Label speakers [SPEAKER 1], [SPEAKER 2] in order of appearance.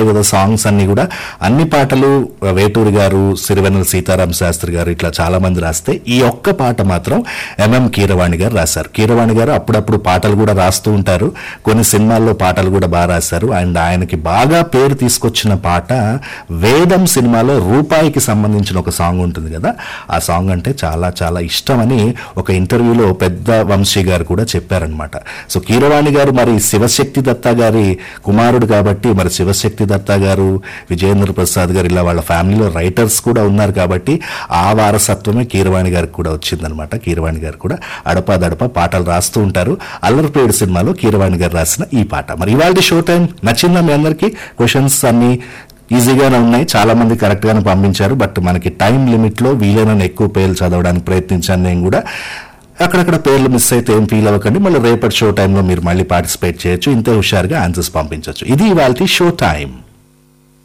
[SPEAKER 1] ఉంటాయి కదా సాంగ్స్ అన్ని కూడా అన్ని పాటలు వేటూరి గారు సిరివెన్నెల సీతారాం శాస్త్రి గారు ఇట్లా చాలా మంది రాస్తే ఈ ఒక్క పాట మాత్రం ఎంఎం కీరవాణి గారు రాశారు కీరవాణి గారు అప్పుడప్పుడు పాటలు కూడా రాస్తూ ఉంటారు కొన్ని సినిమాల్లో పాటలు కూడా బాగా రాశారు అండ్ ఆయనకి బాగా పేరు తీసుకొచ్చిన పాట వేదం సినిమాలో రూపాయికి సంబంధించిన ఒక సాంగ్ ఉంటుంది కదా ఆ సాంగ్ అంటే చాలా చాలా ఇష్టమని ఒక ఇంటర్వ్యూలో పెద్ద వంశీ గారు కూడా చెప్పారనమాట సో కీరవాణి గారు మరి శివశక్తి దత్తా గారి కుమారుడు కాబట్టి మరి శివశక్తి దత్తా గారు విజయేంద్ర ప్రసాద్ గారు ఇలా వాళ్ళ ఫ్యామిలీలో రైటర్స్ కూడా ఉన్నారు కాబట్టి ఆ వారసత్వమే కీరవాణి గారికి కూడా వచ్చిందనమాట కీరవాణి గారు కూడా అడపా దడప పాటలు రాస్తూ ఉంటారు అల్లరిపేడు సినిమాలో కీరవాణి గారు రాసిన ఈ పాట మరి ఇవాళ షో టైం నచ్చిందా మీ అందరికీ క్వశ్చన్స్ అన్ని ఈజీగానే ఉన్నాయి చాలా మంది కరెక్ట్ గానే పంపించారు బట్ మనకి టైం లిమిట్ లో వీలైన ఎక్కువ పేర్లు చదవడానికి ప్రయత్నించాను నేను కూడా అక్కడక్కడ పేర్లు మిస్ అయితే ఏం ఫీల్ అవ్వకండి మళ్ళీ రేపటి షో టైంలో మీరు మళ్ళీ పార్టిసిపేట్ చేయొచ్చు ఇంతే హుషారుగా ఆన్సర్స్ పంపించవచ్చు ఇది ఇవాళ షో టైం